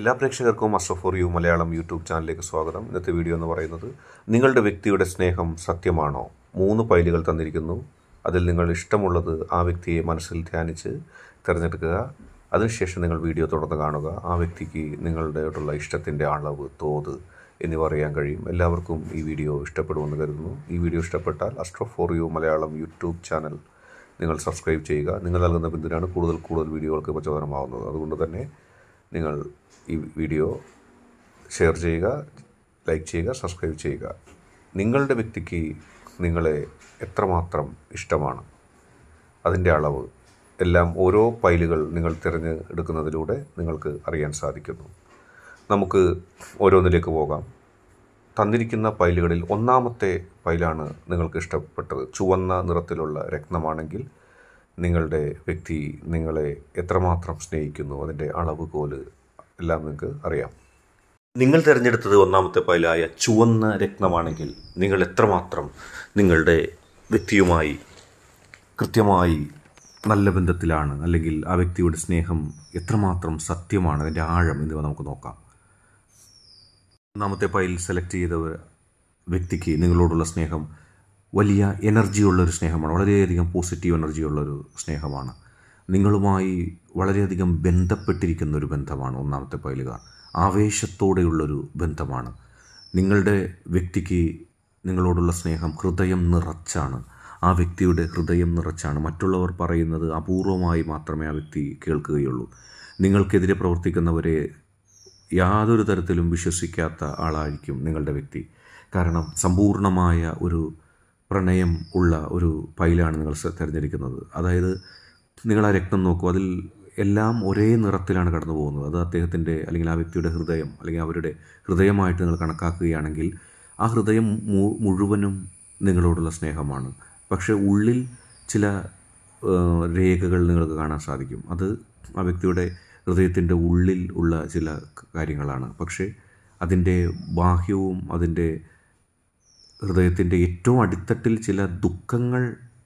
എല്ലാ പ്രേക്ഷകർക്കും Ashraf for you Malayalam YouTube ചാനലിലേക്ക് സ്വാഗതം ഇന്നത്തെ വീഡിയോ എന്ന് പറയുന്നത് നിങ്ങളുടെ വ്യക്തിയുടെ സ്നേഹം സത്യമാണോ മൂന്ന് പൈലുകൾ തന്നിരിക്കുന്നു അതിൽ നിങ്ങൾ ഇഷ്ടമുള്ളത് ആ വ്യക്തിയെ മനസ്സിൽ ധ്യാനിച്ച് തിരഞ്ഞെടുക്കുക അതിനുശേഷം നിങ്ങൾ വീഡിയോ തുടർന്ന് കാണുക ആ വ്യക്തിക്ക് നിങ്ങളുടെയോടുള്ള ഇഷ്ടത്തിൻ്റെ അളവ് തോത് എന്നിവ അറിയാൻ കഴിയും എല്ലാവർക്കും ഈ വീഡിയോ ഇഷ്ടപ്പെടുമെന്ന് കരുതുന്നു ഈ വീഡിയോ ഇഷ്ടപ്പെട്ടാൽ Ashraf for you Malayalam YouTube channel നിങ്ങൾ സബ്സ്ക്രൈബ് ചെയ്യുക നിങ്ങൾ നൽകുന്ന പിന്തുണയാണ് കൂടുതൽ കൂടുതൽ വീഡിയോകൾക്ക് പ്രചോദനമാവുന്നത് അതുകൊണ്ട് തന്നെ നിങ്ങൾ ഈ വീഡിയോ ഷെയർ ചെയ്യുക ലൈക്ക് ചെയ്യുക സബ്സ്ക്രൈബ് ചെയ്യുക നിങ്ങളുടെ വ്യക്തിക്ക് നിങ്ങളെ എത്രമാത്രം ഇഷ്ടമാണ് അതിൻ്റെ അളവ് എല്ലാം ഓരോ പൈലുകൾ നിങ്ങൾ തിരഞ്ഞെടുക്കുന്നതിലൂടെ നിങ്ങൾക്ക് അറിയാൻ സാധിക്കുന്നു നമുക്ക് ഓരോന്നിലേക്ക് പോകാം തന്നിരിക്കുന്ന പൈലുകളിൽ ഒന്നാമത്തെ പൈലാണ് നിങ്ങൾക്ക് ഇഷ്ടപ്പെട്ടത് ചുവന്ന നിറത്തിലുള്ള രത്നമാണെങ്കിൽ നിങ്ങളുടെ വ്യക്തി നിങ്ങളെ എത്രമാത്രം സ്നേഹിക്കുന്നു അതിൻ്റെ അളവുകോല് എല്ലാം നിങ്ങൾക്ക് അറിയാം നിങ്ങൾ തിരഞ്ഞെടുത്തത് ഒന്നാമത്തെ പൈലായ ചുവന്ന രത്നമാണെങ്കിൽ നിങ്ങൾ എത്രമാത്രം നിങ്ങളുടെ വ്യക്തിയുമായി കൃത്യമായി നല്ല ബന്ധത്തിലാണ് അല്ലെങ്കിൽ ആ വ്യക്തിയുടെ സ്നേഹം എത്രമാത്രം സത്യമാണ് അതിൻ്റെ ആഴം എന്നിവ നമുക്ക് നോക്കാം ഒന്നാമത്തെ പൈൽ സെലക്ട് ചെയ്ത വ്യക്തിക്ക് നിങ്ങളോടുള്ള സ്നേഹം വലിയ എനർജിയുള്ളൊരു സ്നേഹമാണ് വളരെയധികം പോസിറ്റീവ് എനർജിയുള്ളൊരു സ്നേഹമാണ് നിങ്ങളുമായി വളരെയധികം ബന്ധപ്പെട്ടിരിക്കുന്ന ഒരു ബന്ധമാണ് ഒന്നാമത്തെ പൈലുകാർ ആവേശത്തോടെയുള്ളൊരു ബന്ധമാണ് നിങ്ങളുടെ വ്യക്തിക്ക് നിങ്ങളോടുള്ള സ്നേഹം ഹൃദയം നിറച്ചാണ് ആ വ്യക്തിയുടെ ഹൃദയം നിറച്ചാണ് മറ്റുള്ളവർ പറയുന്നത് അപൂർവമായി മാത്രമേ ആ വ്യക്തി കേൾക്കുകയുള്ളൂ നിങ്ങൾക്കെതിരെ പ്രവർത്തിക്കുന്നവരെ യാതൊരു തരത്തിലും വിശ്വസിക്കാത്ത ആളായിരിക്കും നിങ്ങളുടെ വ്യക്തി കാരണം സമ്പൂർണമായ ഒരു പ്രണയം ഉള്ള ഒരു പൈലാണ് നിങ്ങൾ തിരഞ്ഞെടുക്കുന്നത് അതായത് നിങ്ങൾ ആ രക്തം നോക്കൂ അതിൽ എല്ലാം ഒരേ നിറത്തിലാണ് കടന്നു പോകുന്നത് അത് അദ്ദേഹത്തിൻ്റെ അല്ലെങ്കിൽ ആ വ്യക്തിയുടെ ഹൃദയം അല്ലെങ്കിൽ അവരുടെ ഹൃദയമായിട്ട് നിങ്ങൾ കണക്കാക്കുകയാണെങ്കിൽ ആ ഹൃദയം മുഴുവനും നിങ്ങളോടുള്ള സ്നേഹമാണ് പക്ഷേ ഉള്ളിൽ ചില രേഖകൾ നിങ്ങൾക്ക് കാണാൻ സാധിക്കും അത് ആ വ്യക്തിയുടെ ഹൃദയത്തിൻ്റെ ഉള്ളിൽ ഉള്ള ചില കാര്യങ്ങളാണ് പക്ഷേ അതിൻ്റെ ബാഹ്യവും അതിൻ്റെ ഹൃദയത്തിൻ്റെ ഏറ്റവും അടിത്തട്ടിൽ ചില ദുഃഖങ്ങൾ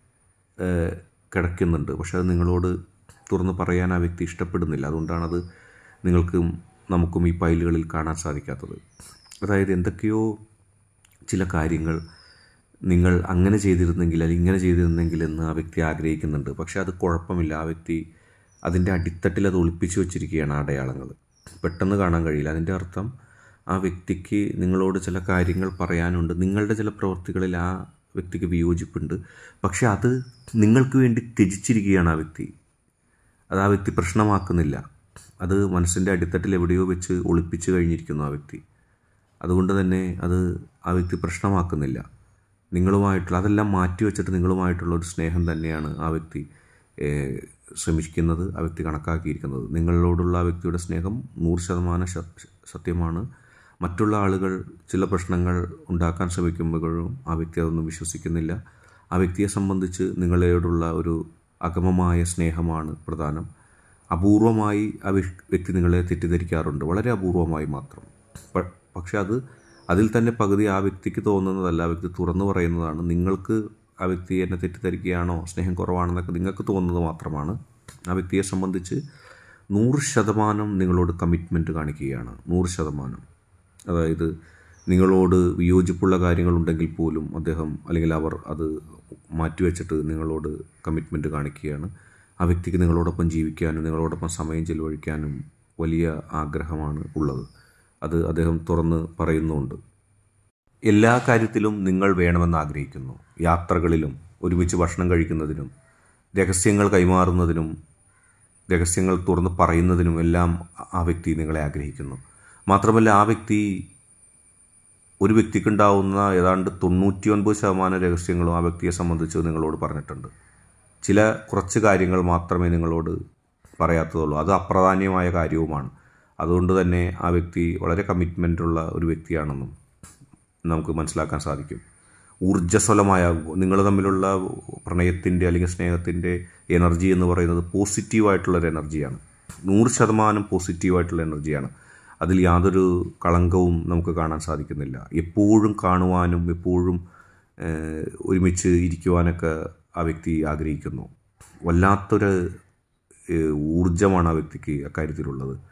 കിടക്കുന്നുണ്ട് പക്ഷെ അത് നിങ്ങളോട് തുറന്ന് പറയാൻ ആ വ്യക്തി ഇഷ്ടപ്പെടുന്നില്ല അതുകൊണ്ടാണത് നിങ്ങൾക്കും നമുക്കും ഈ പൈലുകളിൽ കാണാൻ സാധിക്കാത്തത് അതായത് എന്തൊക്കെയോ ചില കാര്യങ്ങൾ നിങ്ങൾ അങ്ങനെ ചെയ്തിരുന്നെങ്കിൽ അല്ലെങ്കിൽ ഇങ്ങനെ ചെയ്തിരുന്നെങ്കിൽ എന്ന് ആ വ്യക്തി ആഗ്രഹിക്കുന്നുണ്ട് പക്ഷേ അത് കുഴപ്പമില്ല ആ വ്യക്തി അതിൻ്റെ അടിത്തട്ടിൽ അത് ഒളിപ്പിച്ചു വച്ചിരിക്കുകയാണ് അടയാളങ്ങൾ പെട്ടെന്ന് കാണാൻ കഴിയില്ല അതിൻ്റെ അർത്ഥം ആ വ്യക്തിക്ക് നിങ്ങളോട് ചില കാര്യങ്ങൾ പറയാനുണ്ട് നിങ്ങളുടെ ചില പ്രവൃത്തികളിൽ ആ വ്യക്തിക്ക് വിയോജിപ്പുണ്ട് പക്ഷെ അത് നിങ്ങൾക്ക് വേണ്ടി ത്യജിച്ചിരിക്കുകയാണ് ആ വ്യക്തി അത് ആ വ്യക്തി പ്രശ്നമാക്കുന്നില്ല അത് മനസ്സിൻ്റെ അടിത്തട്ടിൽ എവിടെയോ വെച്ച് ഒളിപ്പിച്ച് കഴിഞ്ഞിരിക്കുന്നു ആ വ്യക്തി അതുകൊണ്ട് തന്നെ അത് ആ വ്യക്തി പ്രശ്നമാക്കുന്നില്ല നിങ്ങളുമായിട്ടുള്ള അതെല്ലാം മാറ്റി വെച്ചിട്ട് നിങ്ങളുമായിട്ടുള്ള ഒരു സ്നേഹം തന്നെയാണ് ആ വ്യക്തി ശ്രമിക്കുന്നത് ആ വ്യക്തി കണക്കാക്കിയിരിക്കുന്നത് നിങ്ങളോടുള്ള ആ വ്യക്തിയുടെ സ്നേഹം നൂറ് ശതമാനം സത്യമാണ് മറ്റുള്ള ആളുകൾ ചില പ്രശ്നങ്ങൾ ഉണ്ടാക്കാൻ ശ്രമിക്കുമ്പോഴും ആ വ്യക്തി അതൊന്നും വിശ്വസിക്കുന്നില്ല ആ വ്യക്തിയെ സംബന്ധിച്ച് നിങ്ങളോടുള്ള ഒരു അഗമമായ സ്നേഹമാണ് പ്രധാനം അപൂർവമായി ആ വ്യക്തി നിങ്ങളെ തെറ്റിദ്ധരിക്കാറുണ്ട് വളരെ അപൂർവമായി മാത്രം പക്ഷെ അത് അതിൽ തന്നെ പകുതി ആ വ്യക്തിക്ക് തോന്നുന്നതല്ല ആ വ്യക്തി തുറന്നു പറയുന്നതാണ് നിങ്ങൾക്ക് ആ വ്യക്തി എന്നെ തെറ്റിദ്ധരിക്കുകയാണോ സ്നേഹം കുറവാണെന്നൊക്കെ നിങ്ങൾക്ക് തോന്നുന്നത് മാത്രമാണ് ആ വ്യക്തിയെ സംബന്ധിച്ച് നൂറ് ശതമാനം നിങ്ങളോട് കമ്മിറ്റ്മെൻറ്റ് കാണിക്കുകയാണ് നൂറ് ശതമാനം അതായത് നിങ്ങളോട് വിയോജിപ്പുള്ള കാര്യങ്ങളുണ്ടെങ്കിൽ പോലും അദ്ദേഹം അല്ലെങ്കിൽ അവർ അത് മാറ്റിവെച്ചിട്ട് നിങ്ങളോട് കമ്മിറ്റ്മെൻറ്റ് കാണിക്കുകയാണ് ആ വ്യക്തിക്ക് നിങ്ങളോടൊപ്പം ജീവിക്കാനും നിങ്ങളോടൊപ്പം സമയം ചെലവഴിക്കാനും വലിയ ആഗ്രഹമാണ് ഉള്ളത് അത് അദ്ദേഹം തുറന്ന് പറയുന്നുമുണ്ട് എല്ലാ കാര്യത്തിലും നിങ്ങൾ വേണമെന്ന് ആഗ്രഹിക്കുന്നു യാത്രകളിലും ഒരുമിച്ച് ഭക്ഷണം കഴിക്കുന്നതിനും രഹസ്യങ്ങൾ കൈമാറുന്നതിനും രഹസ്യങ്ങൾ തുറന്ന് പറയുന്നതിനും എല്ലാം ആ വ്യക്തി നിങ്ങളെ ആഗ്രഹിക്കുന്നു മാത്രമല്ല ആ വ്യക്തി ഒരു വ്യക്തിക്കുണ്ടാവുന്ന ഏതാണ്ട് തൊണ്ണൂറ്റി ഒൻപത് ശതമാനം രഹസ്യങ്ങളും ആ വ്യക്തിയെ സംബന്ധിച്ച് നിങ്ങളോട് പറഞ്ഞിട്ടുണ്ട് ചില കുറച്ച് കാര്യങ്ങൾ മാത്രമേ നിങ്ങളോട് പറയാത്തതുള്ളൂ അത് അപ്രധാന്യമായ കാര്യവുമാണ് അതുകൊണ്ട് തന്നെ ആ വ്യക്തി വളരെ കമ്മിറ്റ്മെൻ്റുള്ള ഒരു വ്യക്തിയാണെന്നും നമുക്ക് മനസ്സിലാക്കാൻ സാധിക്കും ഊർജ്ജസ്വലമായ നിങ്ങൾ തമ്മിലുള്ള പ്രണയത്തിൻ്റെ അല്ലെങ്കിൽ സ്നേഹത്തിൻ്റെ എനർജി എന്ന് പറയുന്നത് പോസിറ്റീവായിട്ടുള്ളൊരു എനർജിയാണ് നൂറ് ശതമാനം പോസിറ്റീവായിട്ടുള്ള എനർജിയാണ് അതിൽ യാതൊരു കളങ്കവും നമുക്ക് കാണാൻ സാധിക്കുന്നില്ല എപ്പോഴും കാണുവാനും എപ്പോഴും ഒരുമിച്ച് ഇരിക്കുവാനൊക്കെ ആ വ്യക്തി ആഗ്രഹിക്കുന്നു വല്ലാത്തൊരു ഊർജമാണ് ആ വ്യക്തിക്ക് അക്കാര്യത്തിലുള്ളത്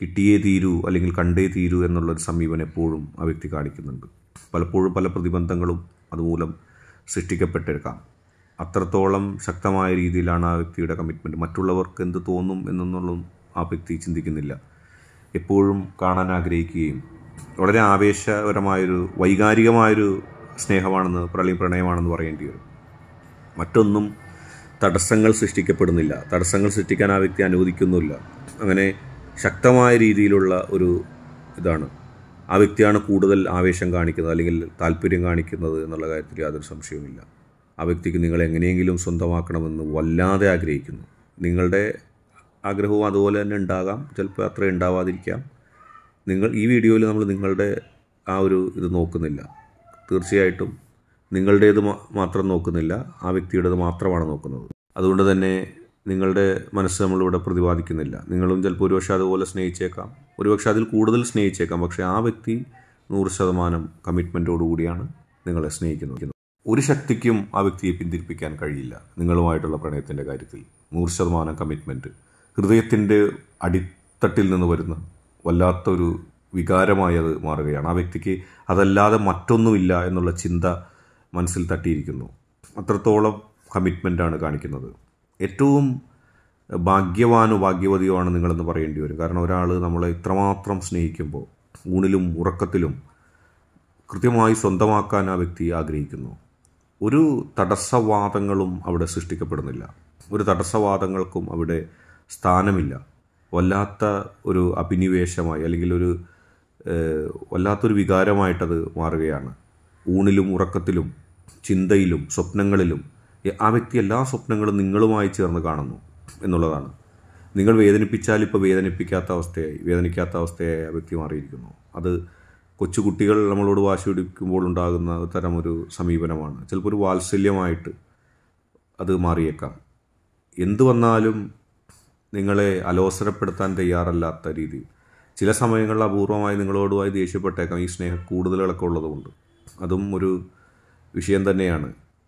കിട്ടിയേ തീരൂ അല്ലെങ്കിൽ കണ്ടേ തീരൂ എന്നുള്ളൊരു സമീപനം എപ്പോഴും ആ വ്യക്തി കാണിക്കുന്നുണ്ട് പലപ്പോഴും പല പ്രതിബന്ധങ്ങളും അതുമൂലം സൃഷ്ടിക്കപ്പെട്ടേക്കാം അത്രത്തോളം ശക്തമായ രീതിയിലാണ് ആ വ്യക്തിയുടെ കമ്മിറ്റ്മെൻറ്റ് മറ്റുള്ളവർക്ക് എന്ത് തോന്നും എന്നൊന്നും ആ വ്യക്തി ചിന്തിക്കുന്നില്ല എപ്പോഴും കാണാൻ ആഗ്രഹിക്കുകയും വളരെ ആവേശപരമായൊരു വൈകാരികമായൊരു സ്നേഹമാണെന്ന് പ്രളയം പ്രണയമാണെന്ന് പറയേണ്ടി വരും മറ്റൊന്നും തടസ്സങ്ങൾ സൃഷ്ടിക്കപ്പെടുന്നില്ല തടസ്സങ്ങൾ സൃഷ്ടിക്കാൻ ആ വ്യക്തി അനുവദിക്കുന്നുമില്ല അങ്ങനെ ശക്തമായ രീതിയിലുള്ള ഒരു ഇതാണ് ആ വ്യക്തിയാണ് കൂടുതൽ ആവേശം കാണിക്കുന്നത് അല്ലെങ്കിൽ താല്പര്യം കാണിക്കുന്നത് എന്നുള്ള കാര്യത്തിൽ യാതൊരു സംശയവുമില്ല ആ വ്യക്തിക്ക് നിങ്ങൾ എങ്ങനെയെങ്കിലും സ്വന്തമാക്കണമെന്ന് വല്ലാതെ ആഗ്രഹിക്കുന്നു നിങ്ങളുടെ ആഗ്രഹവും അതുപോലെ തന്നെ ഉണ്ടാകാം ചിലപ്പോൾ അത്ര ഉണ്ടാവാതിരിക്കാം നിങ്ങൾ ഈ വീഡിയോയിൽ നമ്മൾ നിങ്ങളുടെ ആ ഒരു ഇത് നോക്കുന്നില്ല തീർച്ചയായിട്ടും നിങ്ങളുടേത് മാത്രം നോക്കുന്നില്ല ആ വ്യക്തിയുടേത് മാത്രമാണ് നോക്കുന്നത് അതുകൊണ്ട് തന്നെ നിങ്ങളുടെ മനസ്സ് നമ്മളിവിടെ പ്രതിപാദിക്കുന്നില്ല നിങ്ങളും ചിലപ്പോൾ ഒരുപക്ഷെ അതുപോലെ സ്നേഹിച്ചേക്കാം ഒരുപക്ഷെ അതിൽ കൂടുതൽ സ്നേഹിച്ചേക്കാം പക്ഷേ ആ വ്യക്തി നൂറ് ശതമാനം കമ്മിറ്റ്മെൻറ്റോടുകൂടിയാണ് നിങ്ങളെ സ്നേഹിക്കുന്നത് ഒരു ശക്തിക്കും ആ വ്യക്തിയെ പിന്തിരിപ്പിക്കാൻ കഴിയില്ല നിങ്ങളുമായിട്ടുള്ള പ്രണയത്തിൻ്റെ കാര്യത്തിൽ നൂറ് ശതമാനം കമ്മിറ്റ്മെൻറ്റ് ഹൃദയത്തിൻ്റെ അടിത്തട്ടിൽ നിന്ന് വരുന്ന വല്ലാത്തൊരു വികാരമായി അത് മാറുകയാണ് ആ വ്യക്തിക്ക് അതല്ലാതെ മറ്റൊന്നുമില്ല എന്നുള്ള ചിന്ത മനസ്സിൽ തട്ടിയിരിക്കുന്നു അത്രത്തോളം കമ്മിറ്റ്മെൻ്റാണ് കാണിക്കുന്നത് ഏറ്റവും ഭാഗ്യവാനോ ഭാഗ്യവതിയോ ആണ് നിങ്ങളെന്ന് പറയേണ്ടി വരും കാരണം ഒരാൾ നമ്മളെ ഇത്രമാത്രം സ്നേഹിക്കുമ്പോൾ ഊണിലും ഉറക്കത്തിലും കൃത്യമായി സ്വന്തമാക്കാൻ ആ വ്യക്തി ആഗ്രഹിക്കുന്നു ഒരു തടസ്സവാദങ്ങളും അവിടെ സൃഷ്ടിക്കപ്പെടുന്നില്ല ഒരു തടസ്സവാദങ്ങൾക്കും അവിടെ സ്ഥാനമില്ല വല്ലാത്ത ഒരു അഭിനിവേശമായി അല്ലെങ്കിൽ ഒരു വല്ലാത്തൊരു വികാരമായിട്ടത് മാറുകയാണ് ഊണിലും ഉറക്കത്തിലും ചിന്തയിലും സ്വപ്നങ്ങളിലും ആ വ്യക്തി എല്ലാ സ്വപ്നങ്ങളും നിങ്ങളുമായി ചേർന്ന് കാണുന്നു എന്നുള്ളതാണ് നിങ്ങൾ വേദനിപ്പിച്ചാൽ ഇപ്പോൾ വേദനിപ്പിക്കാത്ത അവസ്ഥയായി വേദനിക്കാത്ത അവസ്ഥയായി ആ വ്യക്തി മാറിയിരിക്കുന്നു അത് കൊച്ചുകുട്ടികൾ നമ്മളോട് വാശി പിടിക്കുമ്പോൾ ഉണ്ടാകുന്ന തരം ഒരു സമീപനമാണ് ചിലപ്പോൾ ഒരു വാത്സല്യമായിട്ട് അത് മാറിയേക്കാം എന്തു വന്നാലും നിങ്ങളെ അലോസരപ്പെടുത്താൻ തയ്യാറല്ലാത്ത രീതിയിൽ ചില സമയങ്ങളിൽ അപൂർവമായി നിങ്ങളോടുമായി ദേഷ്യപ്പെട്ടേക്കാം ഈ സ്നേഹം കൂടുതലുകളൊക്കെ ഉള്ളതുകൊണ്ട് അതും ഒരു വിഷയം തന്നെയാണ്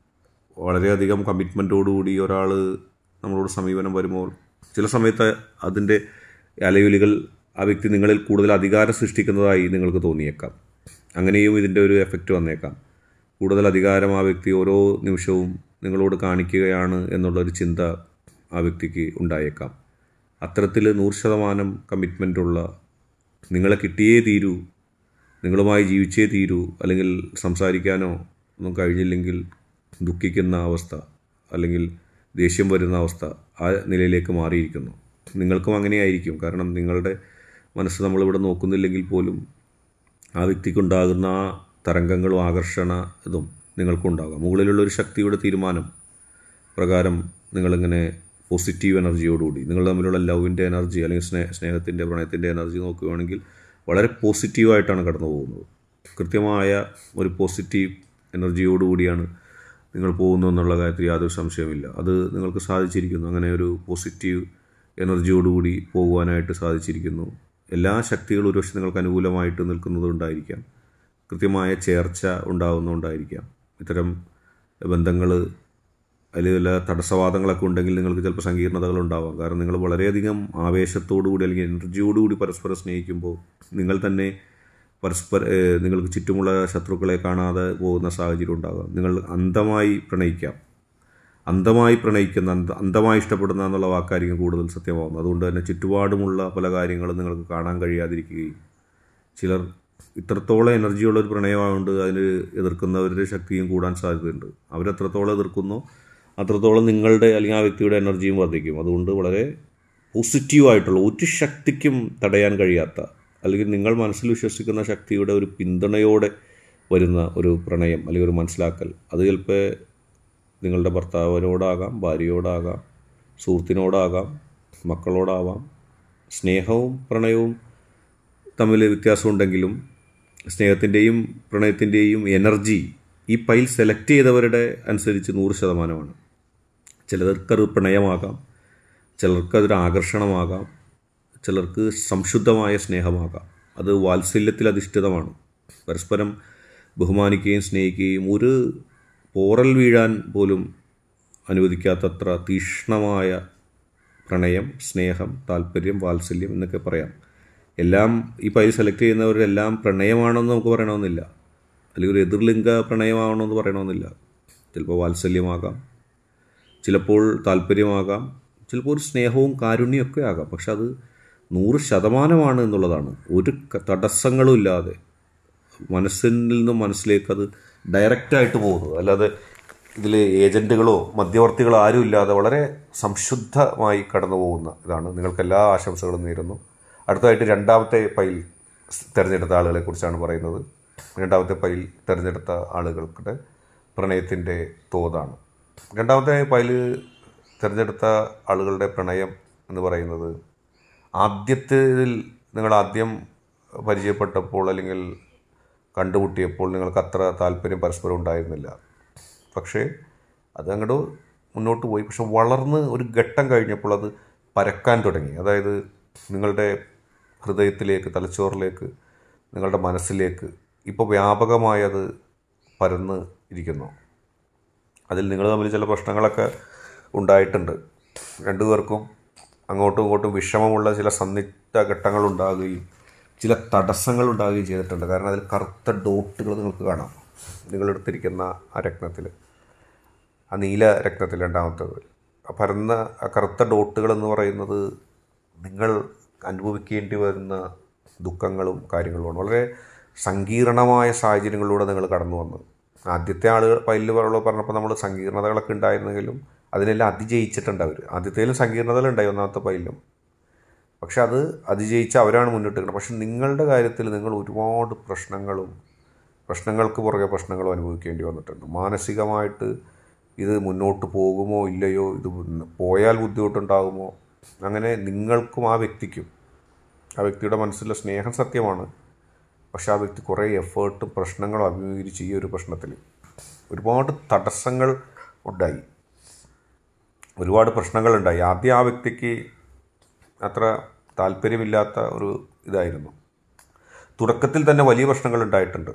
വളരെയധികം കമ്മിറ്റ്മെൻറ്റോടുകൂടി ഒരാൾ നമ്മളോട് സമീപനം വരുമ്പോൾ ചില സമയത്ത് അതിൻ്റെ അലയൊലികൾ ആ വ്യക്തി നിങ്ങളിൽ കൂടുതൽ അധികാരം സൃഷ്ടിക്കുന്നതായി നിങ്ങൾക്ക് തോന്നിയേക്കാം അങ്ങനെയും ഇതിൻ്റെ ഒരു എഫക്റ്റ് വന്നേക്കാം കൂടുതൽ അധികാരം ആ വ്യക്തി ഓരോ നിമിഷവും നിങ്ങളോട് കാണിക്കുകയാണ് എന്നുള്ളൊരു ചിന്ത ആ വ്യക്തിക്ക് ഉണ്ടായേക്കാം അത്തരത്തിൽ നൂറ് ശതമാനം കമ്മിറ്റ്മെൻറ്റുള്ള നിങ്ങളെ കിട്ടിയേ തീരൂ നിങ്ങളുമായി ജീവിച്ചേ തീരൂ അല്ലെങ്കിൽ സംസാരിക്കാനോ ഒന്നും കഴിഞ്ഞില്ലെങ്കിൽ ദുഃഖിക്കുന്ന അവസ്ഥ അല്ലെങ്കിൽ ദേഷ്യം വരുന്ന അവസ്ഥ ആ നിലയിലേക്ക് മാറിയിരിക്കുന്നു നിങ്ങൾക്കും അങ്ങനെയായിരിക്കും കാരണം നിങ്ങളുടെ മനസ്സ് നമ്മളിവിടെ നോക്കുന്നില്ലെങ്കിൽ പോലും ആ വ്യക്തിക്കുണ്ടാകുന്ന ആ തരംഗങ്ങളും ആകർഷണ ഇതും നിങ്ങൾക്കുണ്ടാകാം മുകളിലുള്ള ഒരു ശക്തിയുടെ തീരുമാനം പ്രകാരം നിങ്ങളിങ്ങനെ പോസിറ്റീവ് എനർജിയോടുകൂടി നിങ്ങൾ തമ്മിലുള്ള ലവിൻ്റെ എനർജി അല്ലെങ്കിൽ സ്നേഹ സ്നേഹത്തിൻ്റെ പ്രണയത്തിൻ്റെ എനർജി നോക്കുകയാണെങ്കിൽ വളരെ പോസിറ്റീവായിട്ടാണ് കടന്നു പോകുന്നത് കൃത്യമായ ഒരു പോസിറ്റീവ് എനർജിയോടുകൂടിയാണ് നിങ്ങൾ പോകുന്നു എന്നുള്ള കാര്യത്തിൽ യാതൊരു സംശയമില്ല അത് നിങ്ങൾക്ക് സാധിച്ചിരിക്കുന്നു അങ്ങനെ ഒരു പോസിറ്റീവ് എനർജിയോടുകൂടി പോകുവാനായിട്ട് സാധിച്ചിരിക്കുന്നു എല്ലാ ശക്തികളും ഒരുപക്ഷെ നിങ്ങൾക്ക് അനുകൂലമായിട്ട് നിൽക്കുന്നതുകൊണ്ടായിരിക്കാം കൃത്യമായ ചേർച്ച ഉണ്ടാകുന്നതുകൊണ്ടായിരിക്കാം ഇത്തരം ബന്ധങ്ങൾ അതിൽ വല്ല തടസ്സവാദങ്ങളൊക്കെ ഉണ്ടെങ്കിൽ നിങ്ങൾക്ക് ചിലപ്പോൾ സങ്കീർണതകൾ ഉണ്ടാവാം കാരണം നിങ്ങൾ വളരെയധികം ആവേശത്തോടുകൂടി അല്ലെങ്കിൽ എനർജിയോടുകൂടി പരസ്പരം സ്നേഹിക്കുമ്പോൾ നിങ്ങൾ തന്നെ പരസ്പര നിങ്ങൾക്ക് ചുറ്റുമുള്ള ശത്രുക്കളെ കാണാതെ പോകുന്ന സാഹചര്യം ഉണ്ടാകാം നിങ്ങൾ അന്ധമായി പ്രണയിക്കാം അന്ധമായി പ്രണയിക്കുന്ന അന്ധ അന്ധമായി ഇഷ്ടപ്പെടുന്ന എന്നുള്ള വാക്കായിരിക്കും കൂടുതൽ സത്യമാവുന്നത് അതുകൊണ്ട് തന്നെ ചുറ്റുപാടുമുള്ള പല കാര്യങ്ങളും നിങ്ങൾക്ക് കാണാൻ കഴിയാതിരിക്കുകയും ചിലർ ഇത്രത്തോളം എനർജിയുള്ള ഒരു പ്രണയമായതുകൊണ്ട് അതിന് എതിർക്കുന്നവരുടെ ശക്തിയും കൂടാൻ സാധ്യതയുണ്ട് അവരെത്രത്തോളം എതിർക്കുന്നോ അത്രത്തോളം നിങ്ങളുടെ അല്ലെങ്കിൽ ആ വ്യക്തിയുടെ എനർജിയും വർദ്ധിക്കും അതുകൊണ്ട് വളരെ പോസിറ്റീവായിട്ടുള്ള ഒരു ശക്തിക്കും തടയാൻ കഴിയാത്ത അല്ലെങ്കിൽ നിങ്ങൾ മനസ്സിൽ വിശ്വസിക്കുന്ന ശക്തിയുടെ ഒരു പിന്തുണയോടെ വരുന്ന ഒരു പ്രണയം അല്ലെങ്കിൽ ഒരു മനസ്സിലാക്കൽ അത് ചിലപ്പോൾ നിങ്ങളുടെ ഭർത്താവിനോടാകാം ഭാര്യയോടാകാം സുഹൃത്തിനോടാകാം മക്കളോടാവാം സ്നേഹവും പ്രണയവും തമ്മിൽ വ്യത്യാസമുണ്ടെങ്കിലും സ്നേഹത്തിൻ്റെയും പ്രണയത്തിൻ്റെയും എനർജി ഈ പൈൽ സെലക്ട് ചെയ്തവരുടെ അനുസരിച്ച് നൂറ് ശതമാനമാണ് ചിലർക്കത് പ്രണയമാകാം ചിലർക്കതൊരു ആകർഷണമാകാം ചിലർക്ക് സംശുദ്ധമായ സ്നേഹമാകാം അത് വാത്സല്യത്തിൽ അധിഷ്ഠിതമാണ് പരസ്പരം ബഹുമാനിക്കുകയും സ്നേഹിക്കുകയും ഒരു പോറൽ വീഴാൻ പോലും അനുവദിക്കാത്തത്ര തീക്ഷ്ണമായ പ്രണയം സ്നേഹം താല്പര്യം വാത്സല്യം എന്നൊക്കെ പറയാം എല്ലാം ഈ പൈൽ സെലക്ട് ചെയ്യുന്നവരെല്ലാം പ്രണയമാണെന്ന് നമുക്ക് പറയണമെന്നില്ല അല്ലെങ്കിൽ ഒരു എതിർലിംഗ പ്രണയമാവണമെന്ന് പറയണമെന്നില്ല ചിലപ്പോൾ വാത്സല്യമാകാം ചിലപ്പോൾ താല്പര്യമാകാം ചിലപ്പോൾ ഒരു സ്നേഹവും കാരുണ്യമൊക്കെ ആകാം പക്ഷെ അത് നൂറ് ശതമാനമാണ് എന്നുള്ളതാണ് ഒരു ക- തടസ്സങ്ങളും ഇല്ലാതെ മനസ്സിൽ നിന്നും മനസ്സിലേക്ക് അത് ഡയറക്റ്റായിട്ട് പോകുന്നത് അല്ലാതെ ഇതിൽ ഏജൻറ്റുകളോ മധ്യവർത്തികളോ ആരും ഇല്ലാതെ വളരെ സംശുദ്ധമായി കടന്നു പോകുന്ന ഇതാണ് നിങ്ങൾക്ക് എല്ലാ ആശംസകളും നേരുന്നു അടുത്തതായിട്ട് രണ്ടാമത്തെ പൈൽ തിരഞ്ഞെടുത്ത ആളുകളെ കുറിച്ചാണ് പറയുന്നത് രണ്ടാമത്തെ പൈൽ തിരഞ്ഞെടുത്ത ആളുകളുടെ പ്രണയത്തിൻ്റെ തോതാണ് രണ്ടാമത്തെ പൈൽ തിരഞ്ഞെടുത്ത ആളുകളുടെ പ്രണയം എന്ന് പറയുന്നത് ആദ്യത്തിൽ നിങ്ങൾ ആദ്യം പരിചയപ്പെട്ടപ്പോൾ അല്ലെങ്കിൽ കണ്ടുമുട്ടിയപ്പോൾ നിങ്ങൾക്ക് അത്ര താല്പര്യം പരസ്പരം ഉണ്ടായിരുന്നില്ല പക്ഷേ അത് അങ്ങോട്ട് മുന്നോട്ട് പോയി പക്ഷെ വളർന്ന് ഒരു ഘട്ടം കഴിഞ്ഞപ്പോൾ അത് പരക്കാൻ തുടങ്ങി അതായത് നിങ്ങളുടെ ഹൃദയത്തിലേക്ക് തലച്ചോറിലേക്ക് നിങ്ങളുടെ മനസ്സിലേക്ക് ഇപ്പോൾ വ്യാപകമായി അത് പരന്ന് ഇരിക്കുന്നു അതിൽ നിങ്ങൾ തമ്മിൽ ചില പ്രശ്നങ്ങളൊക്കെ ഉണ്ടായിട്ടുണ്ട് രണ്ടുപേർക്കും അങ്ങോട്ടും ഇങ്ങോട്ടും വിഷമമുള്ള ചില സന്നിഗ്ധ ഘട്ടങ്ങൾ ഉണ്ടാകുകയും ചില തടസ്സങ്ങൾ ഉണ്ടാകുകയും ചെയ്തിട്ടുണ്ട് കാരണം അതിൽ കറുത്ത ഡോട്ടുകൾ നിങ്ങൾക്ക് കാണാം നിങ്ങളെടുത്തിരിക്കുന്ന ആ രത്നത്തിൽ ആ നീല രത്നത്തിൽ രണ്ടാമത്തത് ആ പരന്ന ആ കറുത്ത ഡോട്ടുകൾ എന്ന് പറയുന്നത് നിങ്ങൾ അനുഭവിക്കേണ്ടി വരുന്ന ദുഃഖങ്ങളും കാര്യങ്ങളുമാണ് വളരെ സങ്കീർണമായ സാഹചര്യങ്ങളിലൂടെ നിങ്ങൾ കടന്നു വന്നു ആദ്യത്തെ ആളുകൾ പൈലിൽ പറഞ്ഞപ്പോൾ നമ്മൾ സങ്കീർണതകളൊക്കെ ഉണ്ടായിരുന്നെങ്കിലും അതിനെല്ലാം അതിജയിച്ചിട്ടുണ്ട് അവർ ആദ്യത്തേലും സങ്കീർണതകൾ ഉണ്ടായി ഒന്നാമത്തെ പൈലും പക്ഷെ അത് അതിജയിച്ച് അവരാണ് മുന്നിട്ട് നിൽക്കുന്നത് പക്ഷെ നിങ്ങളുടെ കാര്യത്തിൽ നിങ്ങൾ ഒരുപാട് പ്രശ്നങ്ങളും പ്രശ്നങ്ങൾക്ക് പുറകെ പ്രശ്നങ്ങളും അനുഭവിക്കേണ്ടി വന്നിട്ടുണ്ട് മാനസികമായിട്ട് ഇത് മുന്നോട്ട് പോകുമോ ഇല്ലയോ ഇത് പോയാൽ ബുദ്ധിമുട്ടുണ്ടാകുമോ അങ്ങനെ നിങ്ങൾക്കും ആ വ്യക്തിക്കും ആ വ്യക്തിയുടെ മനസ്സിലെ സ്നേഹം സത്യമാണ് പക്ഷെ ആ വ്യക്തി കുറേ എഫേർട്ടും പ്രശ്നങ്ങളും അഭിമുഖീകരിച്ച് ഈ ഒരു പ്രശ്നത്തിൽ ഒരുപാട് തടസ്സങ്ങൾ ഉണ്ടായി ഒരുപാട് പ്രശ്നങ്ങളുണ്ടായി ആദ്യം ആ വ്യക്തിക്ക് അത്ര താല്പര്യമില്ലാത്ത ഒരു ഇതായിരുന്നു തുടക്കത്തിൽ തന്നെ വലിയ പ്രശ്നങ്ങൾ ഉണ്ടായിട്ടുണ്ട്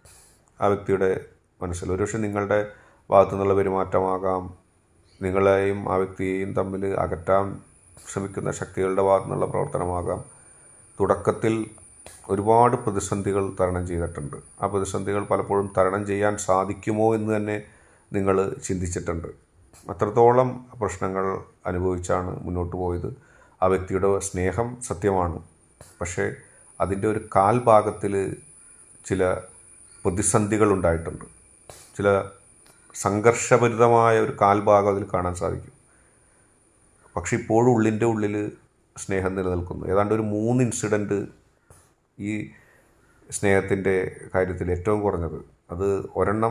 ആ വ്യക്തിയുടെ മനസ്സിൽ ഒരുപക്ഷെ നിങ്ങളുടെ ഭാഗത്തു നിന്നുള്ള പെരുമാറ്റമാകാം നിങ്ങളെയും ആ വ്യക്തിയെയും തമ്മിൽ അകറ്റാൻ ശ്രമിക്കുന്ന ശക്തികളുടെ ഭാഗത്തു നിന്നുള്ള പ്രവർത്തനമാകാം തുടക്കത്തിൽ ഒരുപാട് പ്രതിസന്ധികൾ തരണം ചെയ്തിട്ടുണ്ട് ആ പ്രതിസന്ധികൾ പലപ്പോഴും തരണം ചെയ്യാൻ സാധിക്കുമോ എന്ന് തന്നെ നിങ്ങൾ ചിന്തിച്ചിട്ടുണ്ട് അത്രത്തോളം പ്രശ്നങ്ങൾ അനുഭവിച്ചാണ് മുന്നോട്ട് പോയത് ആ വ്യക്തിയുടെ സ്നേഹം സത്യമാണ് പക്ഷേ അതിൻ്റെ ഒരു കാൽഭാഗത്തിൽ ചില പ്രതിസന്ധികൾ ഉണ്ടായിട്ടുണ്ട് ചില സംഘർഷഭരിതമായ ഒരു കാൽഭാഗം അതിൽ കാണാൻ സാധിക്കും പക്ഷെ ഇപ്പോഴും ഉള്ളിൻ്റെ ഉള്ളിൽ സ്നേഹം നിലനിൽക്കുന്നു ഏതാണ്ട് ഒരു മൂന്ന് ഇൻസിഡൻറ്റ് ഈ സ്നേഹത്തിൻ്റെ കാര്യത്തിൽ ഏറ്റവും കുറഞ്ഞത് അത് ഒരെണ്ണം